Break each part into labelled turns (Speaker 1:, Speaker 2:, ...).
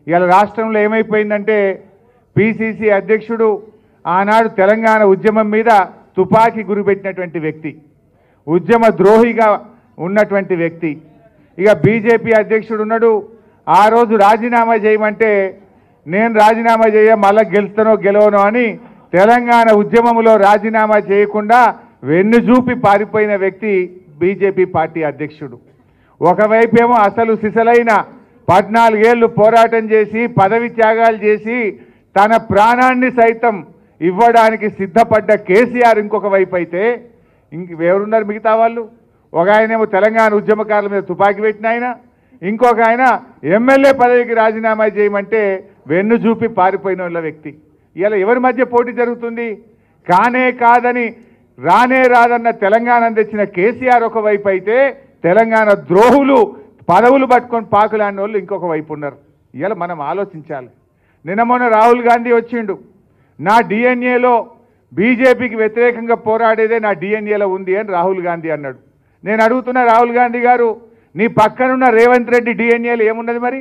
Speaker 1: ఇవాళ రాష్ట్రంలో ఏమైపోయిందంటే పిసిసి అధ్యక్షుడు ఆనాడు తెలంగాణ ఉద్యమం మీద తుపాకీ గురిపెట్టినటువంటి వ్యక్తి ఉద్యమ ద్రోహిగా ఉన్నటువంటి వ్యక్తి ఇక బీజేపీ అధ్యక్షుడు ఉన్నాడు ఆ రోజు రాజీనామా చేయమంటే నేను రాజీనామా చేయ మళ్ళా గెలుస్తానో గెలవనో అని తెలంగాణ ఉద్యమంలో రాజీనామా చేయకుండా వెన్ను చూపి పారిపోయిన వ్యక్తి బీజేపీ పార్టీ అధ్యక్షుడు ఒకవైపు ఏమో అసలు సిసలైన పద్నాలుగేళ్లు పోరాటం చేసి పదవి త్యాగాలు చేసి తన ప్రాణాన్ని సైతం ఇవ్వడానికి సిద్ధపడ్డ కేసీఆర్ ఇంకొక వైపు అయితే ఇంక ఎవరున్నారు మిగతా వాళ్ళు ఒక ఆయనేమో తెలంగాణ ఉద్యమకారుల మీద తుపాకీ పెట్టిన ఆయన ఇంకొక ఆయన ఎమ్మెల్యే పదవికి రాజీనామా చేయమంటే వెన్ను చూపి పారిపోయిన వాళ్ళ వ్యక్తి ఇలా ఎవరి మధ్య పోటీ జరుగుతుంది కానే కాదని రానే రాదన్న తెలంగాణ తెచ్చిన కేసీఆర్ ఒక వైపు అయితే తెలంగాణ ద్రోహులు పదవులు పట్టుకొని పాకులాంటి వాళ్ళు ఇంకొక వైపు ఉన్నారు ఇలా మనం ఆలోచించాలి నిన్న మొన్న రాహుల్ గాంధీ వచ్చిండు నా డిఎన్ఏలో బీజేపీకి వ్యతిరేకంగా పోరాడేదే నా డిఎన్ఏలో ఉంది అని రాహుల్ గాంధీ అన్నాడు నేను అడుగుతున్నా రాహుల్ గాంధీ గారు నీ పక్కనున్న రేవంత్ రెడ్డి డిఎన్ఏలో ఏమున్నది మరి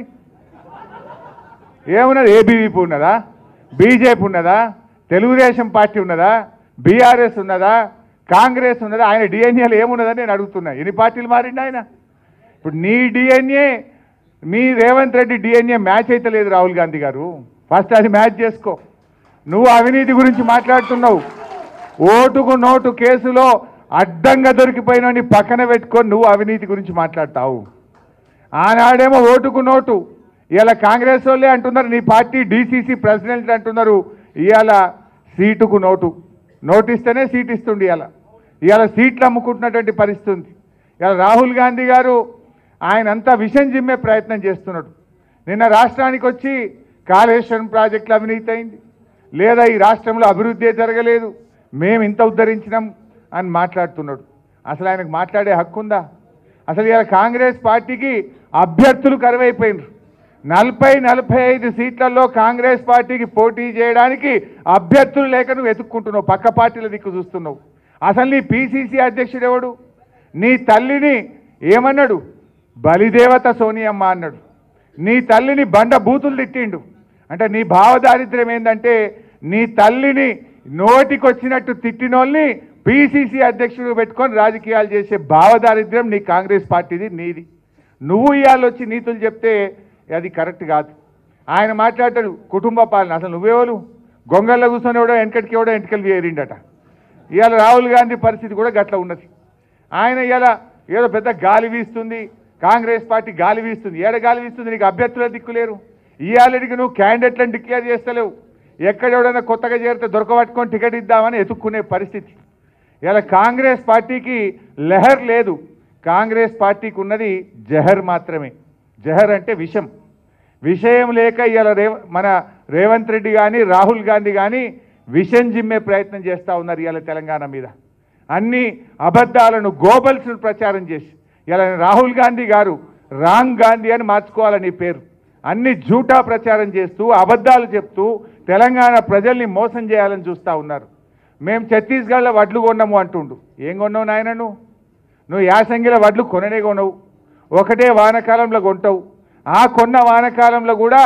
Speaker 1: ఏమున్నది ఏబీవీపీ ఉన్నదా బీజేపీ ఉన్నదా తెలుగుదేశం పార్టీ ఉన్నదా బీఆర్ఎస్ ఉన్నదా కాంగ్రెస్ ఉన్నదా ఆయన డిఎన్ఏలో ఏమున్నదని నేను అడుగుతున్నా ఎన్ని పార్టీలు మారిండు ఆయన ఇప్పుడు నీ డిఎన్ఏ మీ రేవంత్ రెడ్డి డిఎన్ఏ మ్యాచ్ అయితే లేదు రాహుల్ గాంధీ గారు ఫస్ట్ అది మ్యాచ్ చేసుకో నువ్వు అవినీతి గురించి మాట్లాడుతున్నావు ఓటుకు నోటు కేసులో అడ్డంగా దొరికిపోయినని పక్కన పెట్టుకొని నువ్వు అవినీతి గురించి మాట్లాడతావు ఆనాడేమో ఓటుకు నోటు ఇవాళ కాంగ్రెస్ వాళ్ళే అంటున్నారు నీ పార్టీ డీసీసీ ప్రెసిడెంట్ అంటున్నారు ఇవాళ సీటుకు నోటు నోటు ఇస్తేనే సీట్ ఇస్తుండే ఇవాళ ఇవాళ సీట్లు అమ్ముకుంటున్నటువంటి పరిస్థితి ఉంది ఇవాళ రాహుల్ గాంధీ గారు ఆయన అంతా విషం జిమ్మే ప్రయత్నం చేస్తున్నాడు నిన్న రాష్ట్రానికి వచ్చి కాళేశ్వరం ప్రాజెక్టులు అవినీతి అయింది లేదా ఈ రాష్ట్రంలో అభివృద్ధి జరగలేదు మేము ఇంత ఉద్ధరించినాం అని మాట్లాడుతున్నాడు అసలు ఆయనకు మాట్లాడే హక్కు ఉందా అసలు ఇలా కాంగ్రెస్ పార్టీకి అభ్యర్థులు కరువైపోయినారు నలభై నలభై ఐదు సీట్లలో కాంగ్రెస్ పార్టీకి పోటీ చేయడానికి అభ్యర్థులు లేక నువ్వు వెతుక్కుంటున్నావు పక్క పార్టీల దిక్కు చూస్తున్నావు అసలు నీ పీసీసీ అధ్యక్షుడు ఎవడు నీ తల్లిని ఏమన్నాడు బలిదేవత సోనియమ్మ అన్నాడు నీ తల్లిని బండ బూతులు తిట్టిండు అంటే నీ భావదారిద్ర్యం ఏంటంటే నీ తల్లిని నోటికొచ్చినట్టు తిట్టినోళ్ళని పీసీసీ అధ్యక్షుడు పెట్టుకొని రాజకీయాలు చేసే భావదారిద్ర్యం నీ కాంగ్రెస్ పార్టీది నీది నువ్వు ఇవాళ వచ్చి నీతులు చెప్తే అది కరెక్ట్ కాదు ఆయన మాట్లాడతాడు కుటుంబ పాలన అసలు నువ్వేవాళ్ళు గొంగల్లో కూర్చొని ఎవడో వెనకటికి ఎవడో వెంటకలు వేరిండట ఇవాళ రాహుల్ గాంధీ పరిస్థితి కూడా గట్ల ఉన్నది ఆయన ఇవాళ ఏదో పెద్ద గాలి వీస్తుంది కాంగ్రెస్ పార్టీ గాలి వీస్తుంది ఏడ గాలి వీస్తుంది నీకు అభ్యర్థుల దిక్కులేరు ఇవాళకి నువ్వు క్యాండిడేట్లను డిక్లేర్ చేస్తలేవు ఎక్కడెవడైనా కొత్తగా చేరితే దొరకబట్టుకొని టికెట్ ఇద్దామని ఎత్తుక్కునే పరిస్థితి ఇలా కాంగ్రెస్ పార్టీకి లెహర్ లేదు కాంగ్రెస్ పార్టీకి ఉన్నది జహర్ మాత్రమే జహర్ అంటే విషం విషయం లేక ఇవాళ రేవ మన రేవంత్ రెడ్డి కానీ రాహుల్ గాంధీ కానీ విషం జిమ్మే ప్రయత్నం చేస్తూ ఉన్నారు ఇవాళ తెలంగాణ మీద అన్ని అబద్ధాలను గోబల్స్ను ప్రచారం చేసి ఇలా రాహుల్ గాంధీ గారు రాంగ్ గాంధీ అని మార్చుకోవాలని పేరు అన్ని జూటా ప్రచారం చేస్తూ అబద్ధాలు చెప్తూ తెలంగాణ ప్రజల్ని మోసం చేయాలని చూస్తూ ఉన్నారు మేము ఛత్తీస్గఢ్లో వడ్లు కొన్నాము అంటుండు ఏం కొన్నావు నాయన నువ్వు నువ్వు యాసంగిలో వడ్లు కొననే కొనవు ఒకటే వానకాలంలో కొంటావు ఆ కొన్న వానకాలంలో కూడా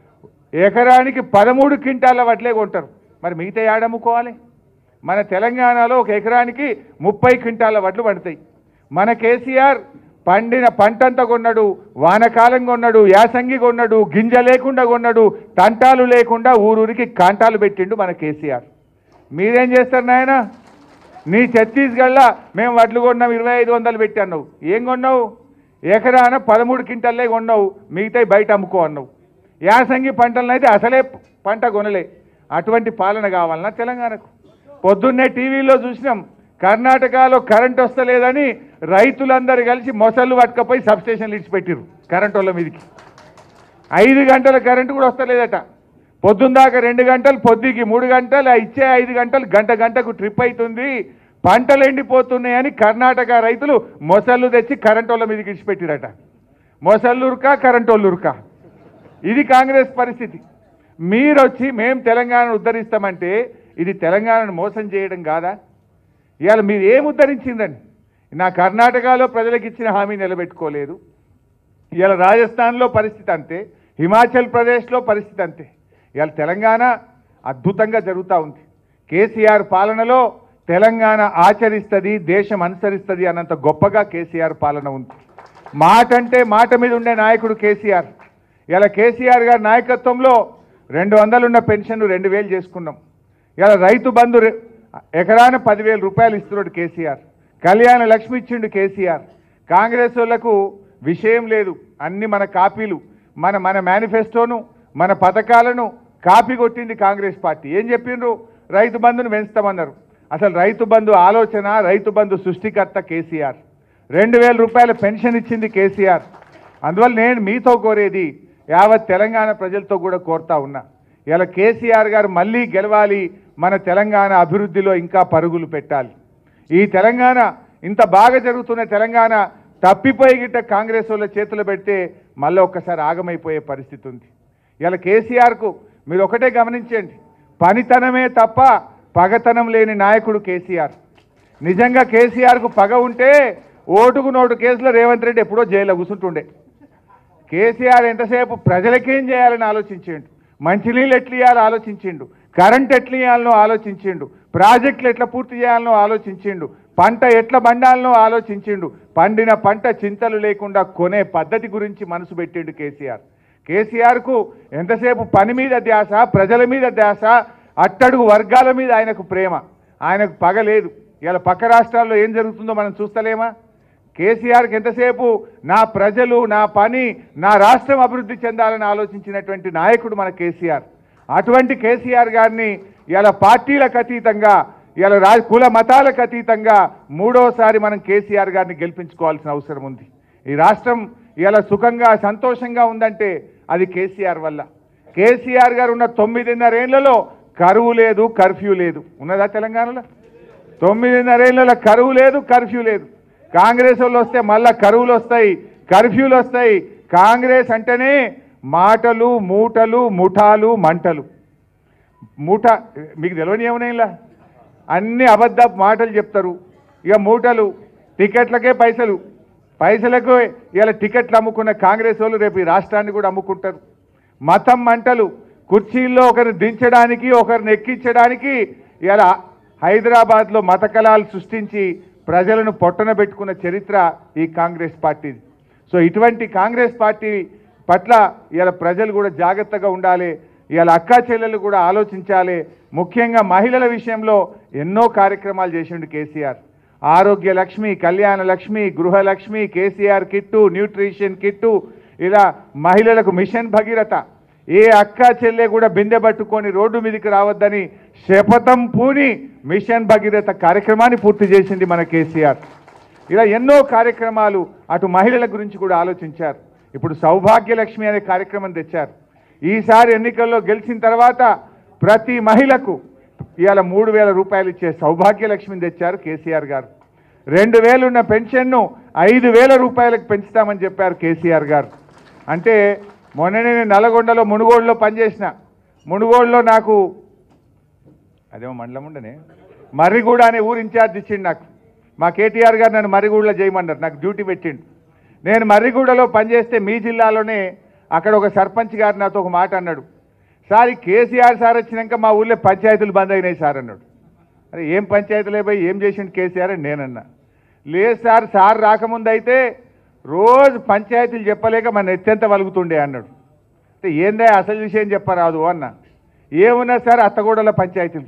Speaker 1: ఎకరానికి పదమూడు క్వింటాల వడ్లే కొంటారు మరి మిగతా ఏడమ్ముకోవాలి మన తెలంగాణలో ఒక ఎకరానికి ముప్పై క్వింటాల వడ్లు పండుతాయి మన కేసీఆర్ పండిన పంటంతా కొన్నాడు వానకాలం కొన్నాడు యాసంగి కొన్నాడు గింజ లేకుండా కొన్నాడు తంటాలు లేకుండా ఊరూరికి కాంటాలు పెట్టిండు మన కేసీఆర్ మీరేం చేస్తారు నాయన నీ ఛత్తీస్గఢ్లో మేము వడ్లు కొన్నాం ఇరవై ఐదు వందలు పెట్టి అన్నావు ఏం కొన్నావు ఎకరాన పదమూడు క్వింటల్లే కొన్నావు మిగతాయి బయట అమ్ముకో అన్నావు యాసంగి పంటలను అయితే అసలే పంట కొనలే అటువంటి పాలన కావాలన్నా తెలంగాణకు పొద్దున్నే టీవీలో చూసినాం కర్ణాటకలో కరెంట్ వస్తలేదని రైతులందరూ కలిసి మొసళ్ళు పట్టుకపోయి సబ్స్టేషన్లు ఇచ్చిపెట్టిరు కరెంట్ వాళ్ళ మీదకి ఐదు గంటల కరెంటు కూడా వస్తలేదట పొద్దున్న దాకా రెండు గంటలు పొద్దుకి మూడు గంటలు ఆ ఇచ్చే ఐదు గంటలు గంట గంటకు ట్రిప్ అవుతుంది పంటలు ఎండిపోతున్నాయని కర్ణాటక రైతులు మొసళ్ళు తెచ్చి కరెంట్ వాళ్ళ మీదకి ఇచ్చిపెట్టిరట మొసళ్ళురుకా కరెంట్ వాళ్ళురుకా ఇది కాంగ్రెస్ పరిస్థితి మీరు వచ్చి మేము తెలంగాణను ఉద్ధరిస్తామంటే ఇది తెలంగాణను మోసం చేయడం కాదా ఇవాళ మీరు ఏం ఉద్ధరించిందండి నా కర్ణాటకలో ప్రజలకు ఇచ్చిన హామీ నిలబెట్టుకోలేదు ఇవాళ రాజస్థాన్లో పరిస్థితి అంతే హిమాచల్ ప్రదేశ్లో పరిస్థితి అంతే ఇవాళ తెలంగాణ అద్భుతంగా జరుగుతూ ఉంది కేసీఆర్ పాలనలో తెలంగాణ ఆచరిస్తుంది దేశం అనుసరిస్తుంది అన్నంత గొప్పగా కేసీఆర్ పాలన ఉంది మాట అంటే మాట మీద ఉండే నాయకుడు కేసీఆర్ ఇలా కేసీఆర్ గారి నాయకత్వంలో రెండు వందలున్న పెన్షన్ రెండు వేలు చేసుకున్నాం ఇలా రైతు బంధు రె- ఎకరాన పదివేల రూపాయలు ఇస్తున్నాడు కేసీఆర్ కళ్యాణ లక్ష్మి ఇచ్చిండు కేసీఆర్ కాంగ్రెస్ వాళ్ళకు విషయం లేదు అన్ని మన కాపీలు మన మన మేనిఫెస్టోను మన పథకాలను కాపీ కొట్టింది కాంగ్రెస్ పార్టీ ఏం చెప్పిండ్రు రైతు బంధును పెంచుతామన్నారు అసలు రైతు బంధు ఆలోచన రైతు బంధు సృష్టికర్త కేసీఆర్ రెండు వేల రూపాయల పెన్షన్ ఇచ్చింది కేసీఆర్ అందువల్ల నేను మీతో కోరేది యావత్ తెలంగాణ ప్రజలతో కూడా కోరుతా ఉన్నా ఇలా కేసీఆర్ గారు మళ్ళీ గెలవాలి మన తెలంగాణ అభివృద్ధిలో ఇంకా పరుగులు పెట్టాలి ఈ తెలంగాణ ఇంత బాగా జరుగుతున్న తెలంగాణ తప్పిపోయి గిట్ట కాంగ్రెస్ వాళ్ళ చేతులు పెడితే మళ్ళీ ఒక్కసారి ఆగమైపోయే పరిస్థితి ఉంది ఇలా కేసీఆర్కు మీరు ఒకటే గమనించండి పనితనమే తప్ప పగతనం లేని నాయకుడు కేసీఆర్ నిజంగా కేసీఆర్కు పగ ఉంటే ఓటుకు నోటు కేసులో రేవంత్ రెడ్డి ఎప్పుడో జైల్లో కూర్చుంటుండే కేసీఆర్ ఎంతసేపు ప్రజలకేం చేయాలని ఆలోచించిండు మంచినీళ్ళు ఎట్లా ఇవ్వాలో ఆలోచించిండు కరెంట్ ఎట్లా ఇవ్వాలనో ఆలోచించిండు ప్రాజెక్టులు ఎట్లా పూర్తి చేయాలనో ఆలోచించిండు పంట ఎట్లా పండాలనో ఆలోచించిండు పండిన పంట చింతలు లేకుండా కొనే పద్ధతి గురించి మనసు పెట్టిండు కేసీఆర్ కేసీఆర్కు ఎంతసేపు పని మీద ధ్యాస ప్రజల మీద ధ్యాస అట్టడుగు వర్గాల మీద ఆయనకు ప్రేమ ఆయనకు పగ లేదు ఇలా పక్క రాష్ట్రాల్లో ఏం జరుగుతుందో మనం చూస్తలేమా కేసీఆర్కి ఎంతసేపు నా ప్రజలు నా పని నా రాష్ట్రం అభివృద్ధి చెందాలని ఆలోచించినటువంటి నాయకుడు మన కేసీఆర్ అటువంటి కేసీఆర్ గారిని ఇలా పార్టీలకు అతీతంగా ఇలా రా కుల మతాలకు అతీతంగా మూడోసారి మనం కేసీఆర్ గారిని గెలిపించుకోవాల్సిన అవసరం ఉంది ఈ రాష్ట్రం ఇలా సుఖంగా సంతోషంగా ఉందంటే అది కేసీఆర్ వల్ల కేసీఆర్ గారు ఉన్న తొమ్మిదిన్నరేళ్లలో కరువు లేదు కర్ఫ్యూ లేదు ఉన్నదా తెలంగాణలో తొమ్మిదిన్నరేళ్లలో కరువు లేదు కర్ఫ్యూ లేదు కాంగ్రెస్ వాళ్ళు వస్తే మళ్ళా కరువులు వస్తాయి కర్ఫ్యూలు వస్తాయి కాంగ్రెస్ అంటేనే మాటలు మూటలు ముఠాలు మంటలు మూట మీకు తెలియని ఏమైనా ఇలా అన్ని అబద్ధ మాటలు చెప్తారు ఇక మూటలు టికెట్లకే పైసలు పైసలకు ఇలా టికెట్లు అమ్ముకున్న కాంగ్రెస్ వాళ్ళు రేపు ఈ రాష్ట్రాన్ని కూడా అమ్ముకుంటారు మతం మంటలు కుర్చీల్లో ఒకరిని దించడానికి ఒకరిని ఎక్కించడానికి ఇలా హైదరాబాద్లో మత కళాలు సృష్టించి ప్రజలను పొట్టన పెట్టుకున్న చరిత్ర ఈ కాంగ్రెస్ పార్టీది సో ఇటువంటి కాంగ్రెస్ పార్టీ పట్ల ఇలా ప్రజలు కూడా జాగ్రత్తగా ఉండాలి ఇలా అక్కా చెల్లెలు కూడా ఆలోచించాలి ముఖ్యంగా మహిళల విషయంలో ఎన్నో కార్యక్రమాలు చేసిండు KCR Arogya Lakshmi Kalyana Lakshmi Gruhalakshmi KCR kit nutrition kit ఇలా మహిళలకు మిషన్ భగీరథ ఏ అక్క చెల్లె కూడా బిందె పట్టుకొని రోడ్డు మీదకి రావద్దని శపథం పూని మిషన్ భగీరథ కార్యక్రమాన్ని పూర్తి చేసింది మన కేసీఆర్ ఇలా ఎన్నో కార్యక్రమాలు అటు మహిళల గురించి కూడా ఆలోచించారు ఇప్పుడు సౌభాగ్య లక్ష్మి అనే కార్యక్రమం తెచ్చారు ఈసారి ఎన్నికల్లో గెలిచిన తర్వాత ప్రతి మహిళకు ఇవాళ మూడు వేల రూపాయలు ఇచ్చే సౌభాగ్య లక్ష్మిని తెచ్చారు కేసీఆర్ గారు రెండు వేలు ఉన్న పెన్షన్ను ఐదు వేల రూపాయలకు పెంచుతామని చెప్పారు కేసీఆర్ గారు అంటే మొన్ననే నేను నల్గొండలో మునుగోడులో పనిచేసిన మునుగోడులో నాకు అదేమో మండలం ఉండనే మర్రిగూడ అనే ఊరు ఇన్ఛార్జ్ ఇచ్చిండు నాకు మా కేటీఆర్ గారు నన్ను మర్రిగూడలో చేయమన్నారు నాకు డ్యూటీ పెట్టిండు నేను మర్రిగూడలో పనిచేస్తే మీ జిల్లాలోనే అక్కడ ఒక సర్పంచ్ గారు నాతో ఒక మాట అన్నాడు సార్ ఈ కేసీఆర్ సార్ వచ్చినాక మా ఊళ్ళో పంచాయతీలు బంద్ అయినాయి సార్ అన్నాడు అరే ఏం పంచాయతీలే పోయి ఏం చేసిండు కేసీఆర్ అని నేనన్నా లేదు సార్ సార్ రాకముందు అయితే రోజు పంచాయతీలు చెప్పలేక మన ఎత్తెంత వలుగుతుండే అన్నాడు అంటే ఏందే అసలు విషయం చెప్పరాదు అన్న ఏమున్నా సార్ అత్తగూడల పంచాయతీలు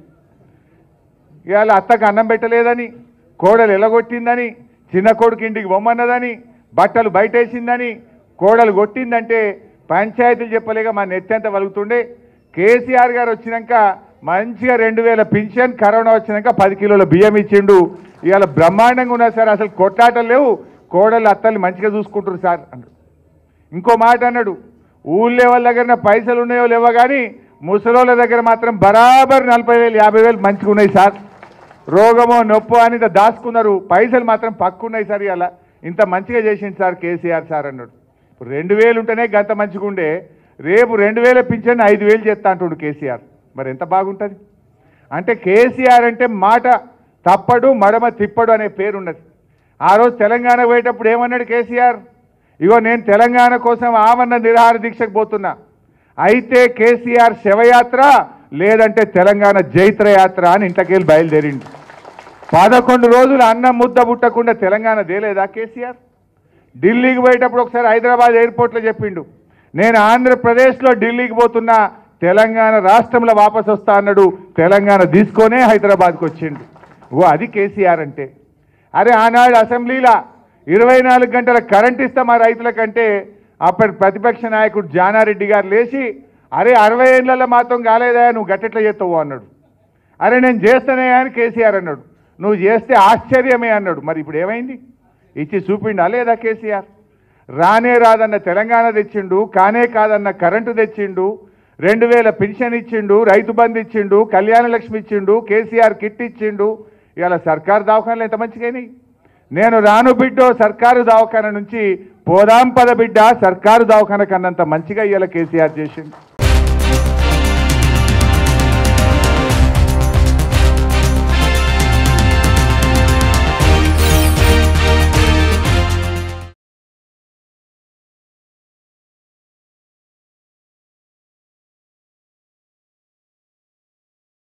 Speaker 1: ఇవాళ అత్తకు అన్నం పెట్టలేదని కోడలు ఎలగొట్టిందని చిన్న కొడుకు ఇంటికి బొమ్మన్నదని బట్టలు బయటేసిందని కోడలు కొట్టిందంటే పంచాయతీలు చెప్పలేక మా నెత్తెంత వలుగుతుండే కేసీఆర్ గారు వచ్చినాక మంచిగా రెండు వేల పింఛన్ కరోనా వచ్చినాక పది కిలోల బియ్యం ఇచ్చిండు ఇవాళ బ్రహ్మాండంగా ఉన్నారు సార్ అసలు కొట్లాటలు లేవు కోడలు అత్తల్ని మంచిగా చూసుకుంటారు సార్ అన్నాడు ఇంకో మాట అన్నాడు ఊళ్ళో వాళ్ళ దగ్గర పైసలు ఉన్నాయో లేవో కానీ ముసలోళ్ళ దగ్గర మాత్రం బరాబర్ నలభై వేలు యాభై వేలు మంచిగా ఉన్నాయి సార్ రోగమో నొప్పో అని ఇంత దాచుకున్నారు పైసలు మాత్రం పక్కున్నాయి సార్ ఇలా ఇంత మంచిగా చేసింది సార్ కేసీఆర్ సార్ అన్నాడు ఇప్పుడు రెండు వేలు ఉంటేనే గంత మంచిగా ఉండే రేపు రెండు వేల పింఛన్ ఐదు వేలు చేస్తా అంటుండు కేసీఆర్ మరి ఎంత బాగుంటుంది అంటే కేసీఆర్ అంటే మాట తప్పడు మడమ తిప్పడు అనే పేరు ఉన్నది ఆ రోజు తెలంగాణ పోయేటప్పుడు ఏమన్నాడు కేసీఆర్ ఇగో నేను తెలంగాణ కోసం ఆమరణ నిరాహార దీక్షకు పోతున్నా అయితే కేసీఆర్ శవయాత్ర లేదంటే తెలంగాణ జైత్ర యాత్ర అని ఇంట్లోకెళ్ళి బయలుదేరిండు పదకొండు రోజులు అన్నం ముద్ద పుట్టకుండా తెలంగాణ దేలేదా కేసీఆర్ ఢిల్లీకి పోయేటప్పుడు ఒకసారి హైదరాబాద్ ఎయిర్పోర్ట్లో చెప్పిండు నేను ఆంధ్రప్రదేశ్లో ఢిల్లీకి పోతున్నా తెలంగాణ రాష్ట్రంలో వాపసు వస్తా అన్నాడు తెలంగాణ తీసుకొనే హైదరాబాద్కి వచ్చిండు ఓ అది కేసీఆర్ అంటే అరే ఆనాడు అసెంబ్లీలో ఇరవై నాలుగు గంటల కరెంట్ ఇస్తాం మా రైతులకంటే అప్పటి ప్రతిపక్ష నాయకుడు జానారెడ్డి గారు లేచి అరే అరవై ఏళ్ళలో మాత్రం కాలేదా నువ్వు గట్టెట్లా చేస్తావు అన్నాడు అరే నేను చేస్తానే అని కేసీఆర్ అన్నాడు నువ్వు చేస్తే ఆశ్చర్యమే అన్నాడు మరి ఇప్పుడు ఏమైంది ఇచ్చి చూపిండా లేదా కేసీఆర్ రానే రాదన్న తెలంగాణ తెచ్చిండు కానే కాదన్న కరెంటు తెచ్చిండు రెండు వేల పెన్షన్ ఇచ్చిండు రైతు బంధు ఇచ్చిండు కళ్యాణ లక్ష్మి ఇచ్చిండు కేసీఆర్ కిట్ ఇచ్చిండు ఇవాళ సర్కారు దవాఖానలు ఎంత మంచిగాయినాయి నేను రాను బిడ్డో సర్కారు దవాఖాన నుంచి పోదాం పద బిడ్డ సర్కారు దవాఖాన కన్నంత మంచిగా ఇవాళ కేసీఆర్ చేసిండు